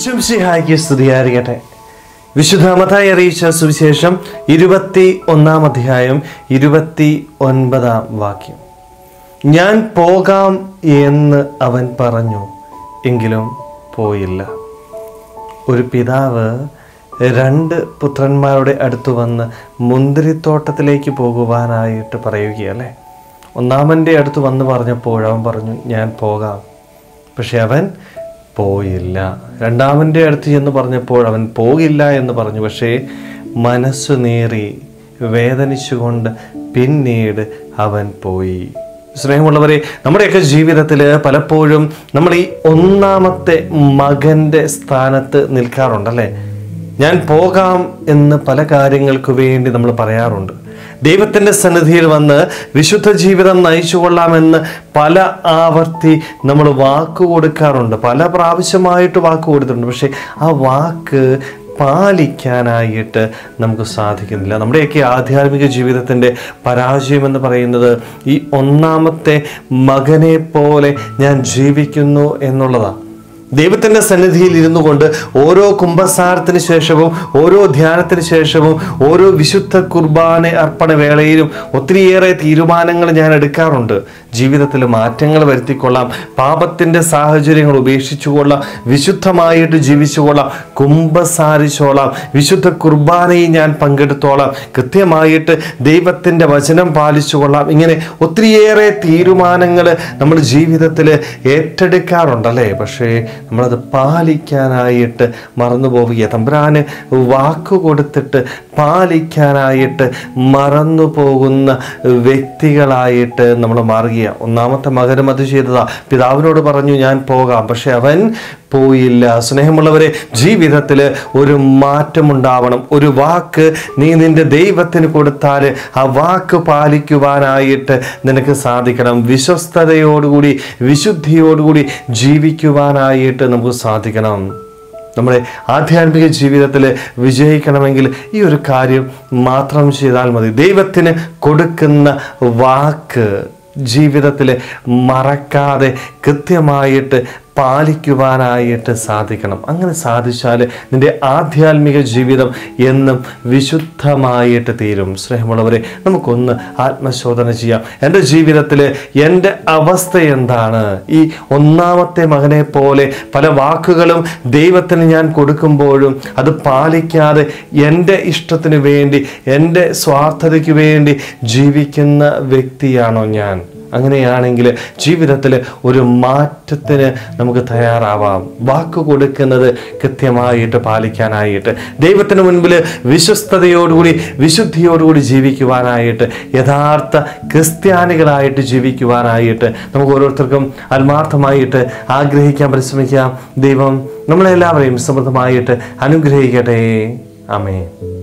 ഈശംസിഹായ്ക്ക് സ്തുതിയായിരിക്കട്ടെ വിശുദ്ധമതായി അറിയിച്ച സുവിശേഷം ഇരുപത്തി ഒന്നാം അധ്യായം ഇരുപത്തി ഒൻപതാം വാക്യം ഞാൻ പോകാം എന്ന് അവൻ പറഞ്ഞു എങ്കിലും പോയില്ല ഒരു പിതാവ് രണ്ട് പുത്രന്മാരുടെ അടുത്ത് വന്ന് മുന്തിരിത്തോട്ടത്തിലേക്ക് പോകുവാനായിട്ട് പറയുകയല്ലേ ഒന്നാമൻ്റെ അടുത്ത് വന്ന് പറഞ്ഞപ്പോൾ അവൻ പറഞ്ഞു ഞാൻ പോകാം പക്ഷെ അവൻ പോയില്ല രണ്ടാമൻ്റെ അടുത്ത് ചെന്ന് പറഞ്ഞപ്പോൾ അവൻ പോകില്ല എന്ന് പറഞ്ഞു പക്ഷേ മനസ്സു നേറി വേദനിച്ചുകൊണ്ട് പിന്നീട് അവൻ പോയി സ്നേഹമുള്ളവരെ നമ്മുടെയൊക്കെ ജീവിതത്തിൽ പലപ്പോഴും നമ്മൾ ഈ ഒന്നാമത്തെ മകൻ്റെ സ്ഥാനത്ത് നിൽക്കാറുണ്ടല്ലേ ഞാൻ പോകാം എന്ന് പല കാര്യങ്ങൾക്ക് വേണ്ടി നമ്മൾ പറയാറുണ്ട് ദൈവത്തിൻ്റെ സന്നിധിയിൽ വന്ന് വിശുദ്ധ ജീവിതം നയിച്ചു കൊള്ളാമെന്ന് പല ആവർത്തി നമ്മൾ വാക്ക് കൊടുക്കാറുണ്ട് പല പ്രാവശ്യമായിട്ട് വാക്ക് കൊടുത്തിട്ടുണ്ട് പക്ഷേ ആ വാക്ക് പാലിക്കാനായിട്ട് നമുക്ക് സാധിക്കുന്നില്ല നമ്മുടെയൊക്കെ ആധ്യാത്മിക ജീവിതത്തിൻ്റെ പരാജയം എന്ന് പറയുന്നത് ഈ ഒന്നാമത്തെ മകനെ പോലെ ഞാൻ ജീവിക്കുന്നു എന്നുള്ളതാണ് ദൈവത്തിൻ്റെ സന്നിധിയിൽ ഇരുന്നു കൊണ്ട് ഓരോ കുംഭസാരത്തിന് ശേഷവും ഓരോ ധ്യാനത്തിന് ശേഷവും ഓരോ വിശുദ്ധ കുർബാന അർപ്പണ വേളയിലും ഒത്തിരിയേറെ തീരുമാനങ്ങൾ ഞാൻ എടുക്കാറുണ്ട് ജീവിതത്തിൽ മാറ്റങ്ങൾ വരുത്തിക്കൊള്ളാം പാപത്തിൻ്റെ സാഹചര്യങ്ങൾ ഉപേക്ഷിച്ചുകൊള്ളാം വിശുദ്ധമായിട്ട് ജീവിച്ചുകൊള്ളാം കുംഭസാരിച്ചോളാം വിശുദ്ധ കുർബാനയിൽ ഞാൻ പങ്കെടുത്തോളാം കൃത്യമായിട്ട് ദൈവത്തിൻ്റെ വചനം പാലിച്ചുകൊള്ളാം ഇങ്ങനെ ഒത്തിരിയേറെ തീരുമാനങ്ങൾ നമ്മൾ ജീവിതത്തിൽ ഏറ്റെടുക്കാറുണ്ടല്ലേ പക്ഷേ നമ്മളത് പാലിക്കാനായിട്ട് മറന്നു പോവുക തമ്പുരാന് വാക്ക് കൊടുത്തിട്ട് പാലിക്കാനായിട്ട് മറന്നു പോകുന്ന വ്യക്തികളായിട്ട് നമ്മൾ മാറുക ഒന്നാമത്തെ മകനും അത് ചെയ്തതാ പിതാവിനോട് പറഞ്ഞു ഞാൻ പോകാം പക്ഷെ അവൻ പോയില്ല സ്നേഹമുള്ളവരെ ജീവിതത്തിൽ ഒരു മാറ്റമുണ്ടാവണം ഒരു വാക്ക് നീ നിന്റെ ദൈവത്തിന് കൊടുത്താൽ ആ വാക്ക് പാലിക്കുവാനായിട്ട് നിനക്ക് സാധിക്കണം വിശ്വസ്തതയോടുകൂടി വിശുദ്ധിയോടുകൂടി ജീവിക്കുവാനായിട്ട് നമുക്ക് സാധിക്കണം നമ്മുടെ ആധ്യാത്മിക ജീവിതത്തിൽ വിജയിക്കണമെങ്കിൽ ഈ ഒരു കാര്യം മാത്രം ചെയ്താൽ മതി ദൈവത്തിന് കൊടുക്കുന്ന വാക്ക് ജീവിതത്തിൽ മറക്കാതെ കൃത്യമായിട്ട് പാലിക്കുവാനായിട്ട് സാധിക്കണം അങ്ങനെ സാധിച്ചാൽ നിന്റെ ആധ്യാത്മിക ജീവിതം എന്നും വിശുദ്ധമായിട്ട് തീരും സ്നേഹമുള്ളവരെ നമുക്കൊന്ന് ആത്മശോധന ചെയ്യാം എൻ്റെ ജീവിതത്തിൽ എൻ്റെ അവസ്ഥ എന്താണ് ഈ ഒന്നാമത്തെ മകനെ പോലെ പല വാക്കുകളും ദൈവത്തിന് ഞാൻ കൊടുക്കുമ്പോഴും അത് പാലിക്കാതെ എൻ്റെ ഇഷ്ടത്തിന് വേണ്ടി എൻ്റെ സ്വാർത്ഥതയ്ക്ക് വേണ്ടി ജീവിക്കുന്ന വ്യക്തിയാണോ ഞാൻ അങ്ങനെയാണെങ്കിൽ ജീവിതത്തിൽ ഒരു മാറ്റത്തിന് നമുക്ക് തയ്യാറാവാം വാക്ക് കൊടുക്കുന്നത് കൃത്യമായിട്ട് പാലിക്കാനായിട്ട് ദൈവത്തിന് മുൻപിൽ വിശ്വസ്തയോടുകൂടി വിശുദ്ധിയോടുകൂടി ജീവിക്കുവാനായിട്ട് യഥാർത്ഥ ക്രിസ്ത്യാനികളായിട്ട് ജീവിക്കുവാനായിട്ട് നമുക്ക് ഓരോരുത്തർക്കും ആത്മാർത്ഥമായിട്ട് ആഗ്രഹിക്കാൻ പരിശ്രമിക്കാം ദൈവം നമ്മളെല്ലാവരെയും സമൃദ്ധമായിട്ട് അനുഗ്രഹിക്കട്ടെ അമേ